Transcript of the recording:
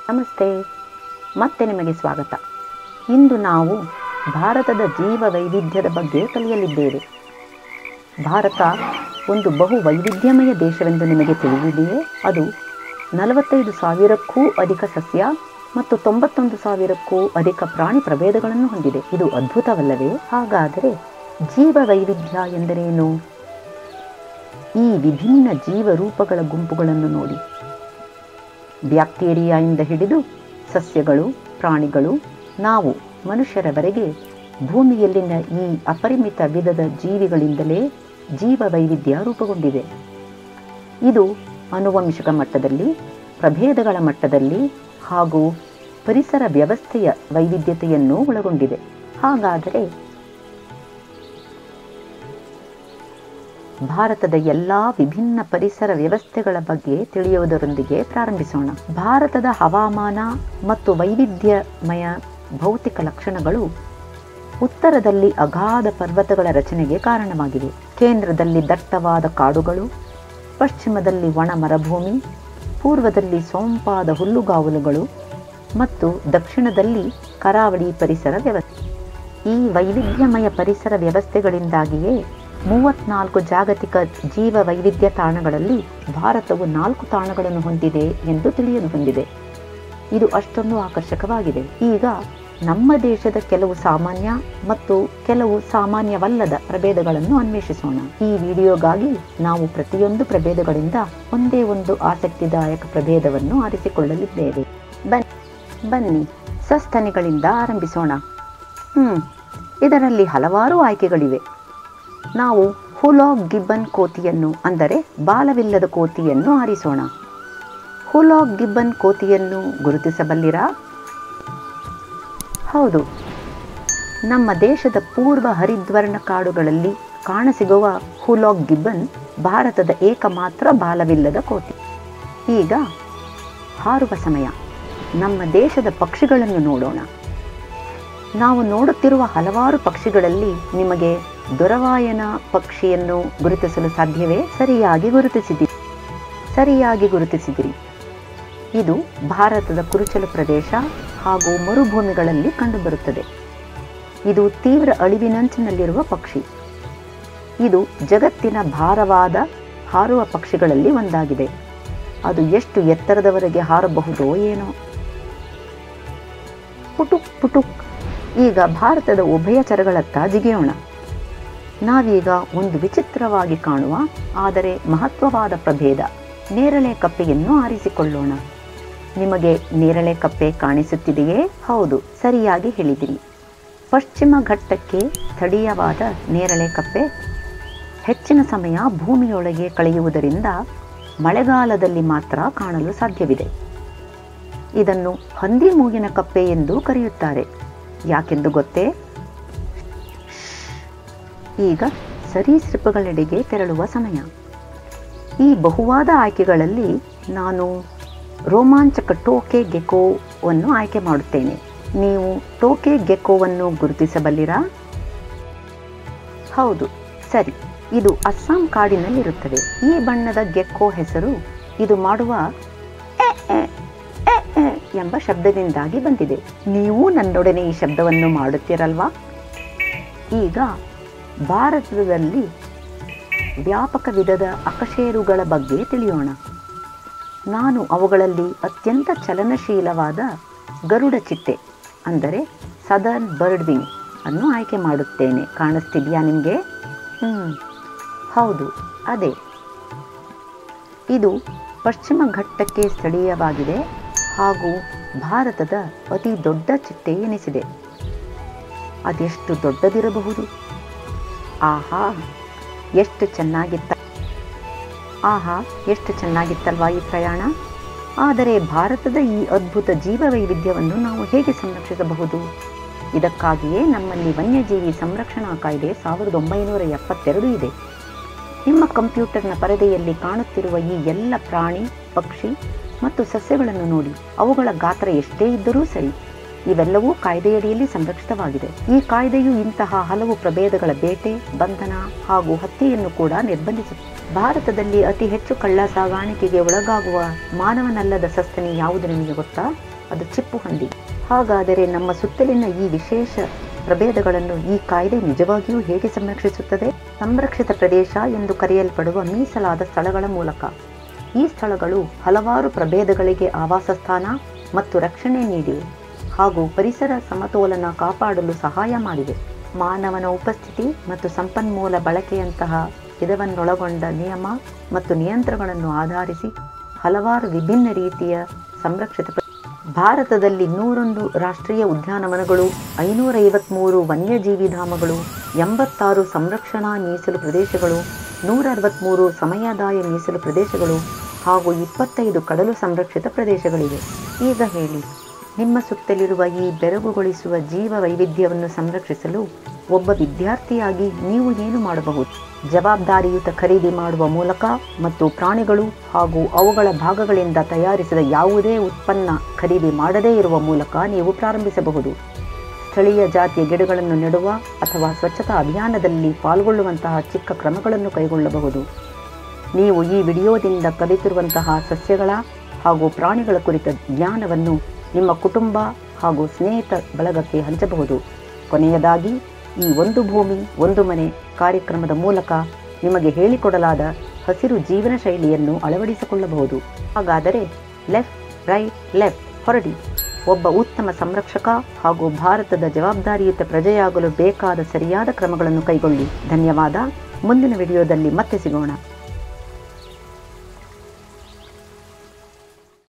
ನಮಸ್ತೆ ಮತ್ತೆ ನಿಮಗೆ ಸ್ವಾಗತ ಇಂದು ನಾವು ಭಾರತದ ಜೀವ ವೈವಿಧ್ಯದ ಬಗ್ಗೆ ಕಲಿಯಲಿದ್ದೇವೆ ಭಾರತ ಒಂದು ಬಹು ವೈವಿಧ್ಯಮಯ ದೇಶವೆಂದು ನಿಮಗೆ ತಿಳಿದಿದೆಯೇ ಅದು ನಲವತ್ತೈದು ಸಾವಿರಕ್ಕೂ ಅಧಿಕ ಸಸ್ಯ ಮತ್ತು ತೊಂಬತ್ತೊಂದು ಸಾವಿರಕ್ಕೂ ಅಧಿಕ ಪ್ರಾಣಿ ಪ್ರಭೇದಗಳನ್ನು ಹೊಂದಿದೆ ಇದು ಅದ್ಭುತವಲ್ಲವೇ ಹಾಗಾದರೆ ಜೀವ ವೈವಿಧ್ಯ ಎಂದರೇನು ಈ ವಿಭಿನ್ನ ಜೀವರೂಪಗಳ ಗುಂಪುಗಳನ್ನು ನೋಡಿ ಬ್ಯಾಕ್ಟೀರಿಯಾಯಿಂದ ಹಿಡಿದು ಸಸ್ಯಗಳು ಪ್ರಾಣಿಗಳು ನಾವು ಮನುಷ್ಯರವರೆಗೆ ಭೂಮಿಯಲ್ಲಿನ ಈ ಅಪರಿಮಿತ ವಿಧದ ಜೀವಿಗಳಿಂದಲೇ ಜೀವ ವೈವಿಧ್ಯ ರೂಪುಗೊಂಡಿದೆ ಇದು ಆನುವಂಶಿಕ ಮಟ್ಟದಲ್ಲಿ ಪ್ರಭೇದಗಳ ಮಟ್ಟದಲ್ಲಿ ಹಾಗೂ ಪರಿಸರ ವ್ಯವಸ್ಥೆಯ ವೈವಿಧ್ಯತೆಯನ್ನು ಒಳಗೊಂಡಿದೆ ಹಾಗಾದರೆ ಭಾರತದ ಎಲ್ಲ ವಿಭಿನ್ನ ಪರಿಸರ ವ್ಯವಸ್ಥೆಗಳ ಬಗ್ಗೆ ತಿಳಿಯುವುದರೊಂದಿಗೆ ಪ್ರಾರಂಭಿಸೋಣ ಭಾರತದ ಹವಾಮಾನ ಮತ್ತು ವೈವಿಧ್ಯಮಯ ಭೌತಿಕ ಲಕ್ಷಣಗಳು ಉತ್ತರದಲ್ಲಿ ಅಗಾಧ ಪರ್ವತಗಳ ರಚನೆಗೆ ಕಾರಣವಾಗಿವೆ ಕೇಂದ್ರದಲ್ಲಿ ದಟ್ಟವಾದ ಕಾಡುಗಳು ಪಶ್ಚಿಮದಲ್ಲಿ ಒಣ ಮರುಭೂಮಿ ಪೂರ್ವದಲ್ಲಿ ಸೊಂಪಾದ ಹುಲ್ಲುಗಾವಲುಗಳು ಮತ್ತು ದಕ್ಷಿಣದಲ್ಲಿ ಕರಾವಳಿ ಪರಿಸರ ವ್ಯವಸ್ಥೆ ಈ ವೈವಿಧ್ಯಮಯ ಪರಿಸರ ವ್ಯವಸ್ಥೆಗಳಿಂದಾಗಿಯೇ ಮೂವತ್ನಾಲ್ಕು ಜಾಗತಿಕ ಜೀವ ವೈವಿಧ್ಯ ತಾಣಗಳಲ್ಲಿ ಭಾರತವು ನಾಲ್ಕು ತಾಣಗಳನ್ನು ಹೊಂದಿದೆ ಎಂದು ತಿಳಿಯಲು ಹೊಂದಿದೆ ಇದು ಅಷ್ಟೊಂದು ಆಕರ್ಷಕವಾಗಿದೆ ಈಗ ನಮ್ಮ ದೇಶದ ಕೆಲವು ಸಾಮಾನ್ಯ ಮತ್ತು ಕೆಲವು ಸಾಮಾನ್ಯವಲ್ಲದ ಪ್ರಭೇದಗಳನ್ನು ಅನ್ವೇಷಿಸೋಣ ಈ ವಿಡಿಯೋಗಾಗಿ ನಾವು ಪ್ರತಿಯೊಂದು ಪ್ರಭೇದಗಳಿಂದ ಒಂದೇ ಒಂದು ಆಸಕ್ತಿದಾಯಕ ಪ್ರಭೇದವನ್ನು ಆರಿಸಿಕೊಳ್ಳಲಿದ್ದೇವೆ ಬನ್ನಿ ಬನ್ನಿ ಸಸ್ತನಿಗಳಿಂದ ಆರಂಭಿಸೋಣ ಹ್ಮ್ ಇದರಲ್ಲಿ ಹಲವಾರು ಆಯ್ಕೆಗಳಿವೆ ನಾವು ಹುಲಾಗ್ ಗಿಬ್ಬನ್ ಕೋತಿಯನ್ನು ಅಂದರೆ ಬಾಲವಿಲ್ಲದ ಕೋತಿಯನ್ನು ಆರಿಸೋಣ ಹುಲಾಗ್ ಗಿಬ್ಬನ್ ಕೋತಿಯನ್ನು ಗುರುತಿಸಬಲ್ಲಿರಾ ಹೌದು ನಮ್ಮ ದೇಶದ ಪೂರ್ವ ಹರಿದ್ವರ್ಣ ಕಾಡುಗಳಲ್ಲಿ ಕಾಣಸಿಗುವ ಹುಲಾಗ್ ಗಿಬ್ಬನ್ ಭಾರತದ ಏಕಮಾತ್ರ ಬಾಲವಿಲ್ಲದ ಕೋತಿ ಈಗ ಹಾರುವ ಸಮಯ ನಮ್ಮ ದೇಶದ ಪಕ್ಷಿಗಳನ್ನು ನೋಡೋಣ ನಾವು ನೋಡುತ್ತಿರುವ ಹಲವಾರು ಪಕ್ಷಿಗಳಲ್ಲಿ ನಿಮಗೆ ದೊರವಾಯನ ಪಕ್ಷಿಯನ್ನು ಗುರುತಿಸಲು ಸಾಧ್ಯವೇ ಸರಿಯಾಗಿ ಗುರುತಿಸಿದಿರಿ ಸರಿಯಾಗಿ ಗುರುತಿಸಿದಿರಿ ಇದು ಭಾರತದ ಕುರುಚಲು ಪ್ರದೇಶ ಹಾಗೂ ಮರುಭೂಮಿಗಳಲ್ಲಿ ಕಂಡುಬರುತ್ತದೆ ಇದು ತೀವ್ರ ಅಳಿವಿನಂಚಿನಲ್ಲಿರುವ ಪಕ್ಷಿ ಇದು ಜಗತ್ತಿನ ಭಾರವಾದ ಹಾರುವ ಪಕ್ಷಿಗಳಲ್ಲಿ ಒಂದಾಗಿದೆ ಅದು ಎಷ್ಟು ಎತ್ತರದವರೆಗೆ ಹಾರಬಹುದೋ ಏನೋ ಪುಟುಕ್ ಪುಟುಕ್ ಈಗ ಭಾರತದ ಉಭಯಚರಗಳತ್ತ ಜಿಗಿಯೋಣ ನಾವೀಗ ಒಂದು ವಿಚಿತ್ರವಾಗಿ ಕಾಣುವ ಆದರೆ ಮಹತ್ವವಾದ ಪ್ರಭೇದ ನೇರಳೆ ಕಪ್ಪೆಯನ್ನು ಆರಿಸಿಕೊಳ್ಳೋಣ ನಿಮಗೆ ನೇರಳೆ ಕಪ್ಪೆ ಕಾಣಿಸುತ್ತಿದೆಯೇ ಹೌದು ಸರಿಯಾಗಿ ಹೇಳಿದಿರಿ ಪಶ್ಚಿಮ ಘಟ್ಟಕ್ಕೆ ಸ್ಥಳೀಯವಾದ ನೇರಳೆ ಕಪ್ಪೆ ಹೆಚ್ಚಿನ ಸಮಯ ಭೂಮಿಯೊಳಗೆ ಕಳೆಯುವುದರಿಂದ ಮಳೆಗಾಲದಲ್ಲಿ ಮಾತ್ರ ಕಾಣಲು ಸಾಧ್ಯವಿದೆ ಇದನ್ನು ಹಂದಿ ಮೂಗಿನ ಕಪ್ಪೆ ಎಂದು ಕರೆಯುತ್ತಾರೆ ಯಾಕೆಂದು ಗೊತ್ತೇ ಈಗ ಸರೀಸೃಪಗಳೆಡೆಗೆ ತೆರಳುವ ಸಮಯ ಈ ಬಹುವಾದ ಆಯ್ಕೆಗಳಲ್ಲಿ ನಾನು ರೋಮಾಂಚಕ ಟೋಕೆ ಗೆಕೋವನ್ನು ಆಯ್ಕೆ ಮಾಡುತ್ತೇನೆ ನೀವು ಟೋಕೆ ಗೆಕೋವನ್ನು ಗುರುತಿಸಬಲ್ಲಿರಾ ಹೌದು ಸರಿ ಇದು ಅಸ್ಸಾಂ ಕಾಡಿನಲ್ಲಿರುತ್ತದೆ ಈ ಬಣ್ಣದ ಗೆಕ್ಕೋ ಹೆಸರು ಇದು ಮಾಡುವ ಎ ಎ ಎ ಎ ಎಂಬ ಶಬ್ದದಿಂದಾಗಿ ಬಂದಿದೆ ನೀವು ನನ್ನೊಡನೆ ಈ ಶಬ್ದವನ್ನು ಮಾಡುತ್ತೀರಲ್ವಾ ಈಗ ಭಾರತದಲ್ಲಿ ವ್ಯಾಪಕ ವಿಧದ ಅಕಶೇರುಗಳ ಬಗ್ಗೆ ತಿಳಿಯೋಣ ನಾನು ಅವುಗಳಲ್ಲಿ ಅತ್ಯಂತ ಚಲನಶೀಲವಾದ ಗರುಡ ಚಿಟ್ಟೆ ಅಂದರೆ ಸದರ್ನ್ ಬರ್ಡ್ ವಿಂಗ್ ಅನ್ನು ಆಯ್ಕೆ ಮಾಡುತ್ತೇನೆ ಕಾಣಿಸ್ತಿದೆಯಾ ನಿಮಗೆ ಹ್ಞೂ ಹೌದು ಅದೇ ಇದು ಪಶ್ಚಿಮ ಘಟ್ಟಕ್ಕೆ ಸ್ಥಳೀಯವಾಗಿದೆ ಹಾಗೂ ಭಾರತದ ಅತಿ ದೊಡ್ಡ ಚಿಟ್ಟೆ ಎನಿಸಿದೆ ಅದೆಷ್ಟು ದೊಡ್ಡದಿರಬಹುದು ಆಹಾ ಎಷ್ಟು ಚೆನ್ನಾಗಿತ್ತ ಆಹಾ ಎಷ್ಟು ಚೆನ್ನಾಗಿತ್ತಲ್ವಾ ಈ ಪ್ರಯಾಣ ಆದರೆ ಭಾರತದ ಈ ಅದ್ಭುತ ಜೀವ ವೈವಿಧ್ಯವನ್ನು ನಾವು ಹೇಗೆ ಸಂರಕ್ಷಿಸಬಹುದು ಇದಕ್ಕಾಗಿಯೇ ನಮ್ಮಲ್ಲಿ ವನ್ಯಜೀವಿ ಸಂರಕ್ಷಣಾ ಕಾಯ್ದೆ ಸಾವಿರದ ಒಂಬೈನೂರ ಎಪ್ಪತ್ತೆರಡು ಇದೆ ನಿಮ್ಮ ಕಂಪ್ಯೂಟರ್ನ ಪರದೆಯಲ್ಲಿ ಕಾಣುತ್ತಿರುವ ಈ ಎಲ್ಲ ಪ್ರಾಣಿ ಪಕ್ಷಿ ಮತ್ತು ಸಸ್ಯಗಳನ್ನು ನೋಡಿ ಅವುಗಳ ಗಾತ್ರ ಎಷ್ಟೇ ಇದ್ದರೂ ಸರಿ ಇವೆಲ್ಲವೂ ಕಾಯ್ದೆಯಡಿಯಲ್ಲಿ ಸಂರಕ್ಷಿತವಾಗಿದೆ ಈ ಕಾಯ್ದೆಯು ಇಂತಹ ಹಲವು ಪ್ರಭೇದಗಳ ಬೇಟೆ ಬಂಧನ ಹಾಗೂ ಹತ್ಯೆಯನ್ನು ಕೂಡ ನಿರ್ಬಂಧಿಸುತ್ತದೆ ಭಾರತದಲ್ಲಿ ಅತಿ ಹೆಚ್ಚು ಕಳ್ಳ ಸಾಗಾಣಿಕೆಗೆ ಒಳಗಾಗುವ ಮಾನವನಲ್ಲದ ಸಸ್ತನಿ ಯಾವುದು ನಿಮಗೆ ಗೊತ್ತಾ ಅದು ಚಿಪ್ಪು ಹಂದಿ ಹಾಗಾದರೆ ನಮ್ಮ ಸುತ್ತಲಿನ ಈ ವಿಶೇಷ ಪ್ರಭೇದಗಳನ್ನು ಈ ಕಾಯ್ದೆ ನಿಜವಾಗಿಯೂ ಹೇಗೆ ಸಂರಕ್ಷಿಸುತ್ತದೆ ಸಂರಕ್ಷಿತ ಪ್ರದೇಶ ಎಂದು ಕರೆಯಲ್ಪಡುವ ಮೀಸಲಾದ ಸ್ಥಳಗಳ ಮೂಲಕ ಈ ಸ್ಥಳಗಳು ಹಲವಾರು ಪ್ರಭೇದಗಳಿಗೆ ಆವಾಸ ಸ್ಥಾನ ಮತ್ತು ರಕ್ಷಣೆ ನೀಡಿವೆ ಹಾಗೂ ಪರಿಸರ ಸಮತೋಲನ ಕಾಪಾಡಲು ಸಹಾಯ ಮಾಡಿವೆ ಮಾನವನ ಉಪಸ್ಥಿತಿ ಮತ್ತು ಸಂಪನ್ಮೂಲ ಬಳಕೆಯಂತಹ ಇದವನ್ನೊಳಗೊಂಡ ನಿಯಮ ಮತ್ತು ನಿಯಂತ್ರಣಗಳನ್ನು ಆಧರಿಸಿ ಹಲವಾರು ವಿಭಿನ್ನ ರೀತಿಯ ಸಂರಕ್ಷಿತ ಪ್ರ- ಭಾರತದಲ್ಲಿ ನೂರೊಂದು ರಾಷ್ಟ್ರೀಯ ಉದ್ಯಾನವನಗಳು ಐನೂರ ಐವತ್ಮೂರು ವನ್ಯಜೀವಿ ಧಾಮಗಳು ಎಂಬತ್ತಾರು ಸಂರಕ್ಷಣಾ ಮೀಸಲು ಪ್ರದೇಶಗಳು ನೂರ ಅರವತ್ತ್ಮೂರು ಸಮಯದಾಯ ಮೀಸಲು ಪ್ರದೇಶಗಳು ಹಾಗೂ ಇಪ್ಪತ್ತೈದು ಕಡಲು ಸಂರಕ್ಷಿತ ಪ್ರದೇಶಗಳಿವೆ ಈಗ ಹೇಳಿ ನಿಮ್ಮ ಸುತ್ತಲಿರುವ ಈ ಬೆರಗುಗೊಳಿಸುವ ಜೀವ ವೈವಿಧ್ಯವನ್ನು ಸಂರಕ್ಷಿಸಲು ಒಬ್ಬ ವಿದ್ಯಾರ್ಥಿಯಾಗಿ ನೀವು ಏನು ಮಾಡಬಹುದು ಜವಾಬ್ದಾರಿಯುತ ಖರೀದಿ ಮಾಡುವ ಮೂಲಕ ಮತ್ತು ಪ್ರಾಣಿಗಳು ಹಾಗೂ ಅವುಗಳ ಭಾಗಗಳಿಂದ ತಯಾರಿಸಿದ ಯಾವುದೇ ಉತ್ಪನ್ನ ಖರೀದಿ ಮಾಡದೇ ಇರುವ ಮೂಲಕ ನೀವು ಪ್ರಾರಂಭಿಸಬಹುದು ಸ್ಥಳೀಯ ಜಾತಿಯ ಗಿಡಗಳನ್ನು ನೆಡುವ ಅಥವಾ ಸ್ವಚ್ಛತಾ ಅಭಿಯಾನದಲ್ಲಿ ಪಾಲ್ಗೊಳ್ಳುವಂತಹ ಚಿಕ್ಕ ಕ್ರಮಗಳನ್ನು ಕೈಗೊಳ್ಳಬಹುದು ನೀವು ಈ ವಿಡಿಯೋದಿಂದ ಕಲಿತಿರುವಂತಹ ಸಸ್ಯಗಳ ಹಾಗೂ ಪ್ರಾಣಿಗಳ ಕುರಿತ ಜ್ಞಾನವನ್ನು ನಿಮ್ಮ ಕುಟುಂಬ ಹಾಗೂ ಸ್ನೇಹಿತ ಬಳಗಕ್ಕೆ ಹಂಚಬಹುದು ಕೊನೆಯದಾಗಿ ಈ ಒಂದು ಭೂಮಿ ಒಂದು ಮನೆ ಕಾರ್ಯಕ್ರಮದ ಮೂಲಕ ನಿಮಗೆ ಹೇಳಿಕೊಡಲಾದ ಹಸಿರು ಜೀವನ ಶೈಲಿಯನ್ನು ಅಳವಡಿಸಿಕೊಳ್ಳಬಹುದು ಹಾಗಾದರೆ ಲೆಫ್ಟ್ ರೈಟ್ ಲೆಫ್ಟ್ ಹೊರಡಿ ಒಬ್ಬ ಉತ್ತಮ ಸಂರಕ್ಷಕ ಹಾಗೂ ಭಾರತದ ಜವಾಬ್ದಾರಿಯುತ ಪ್ರಜೆಯಾಗಲು ಬೇಕಾದ ಸರಿಯಾದ ಕ್ರಮಗಳನ್ನು ಕೈಗೊಳ್ಳಿ ಧನ್ಯವಾದ ಮುಂದಿನ ವಿಡಿಯೋದಲ್ಲಿ ಮತ್ತೆ ಸಿಗೋಣ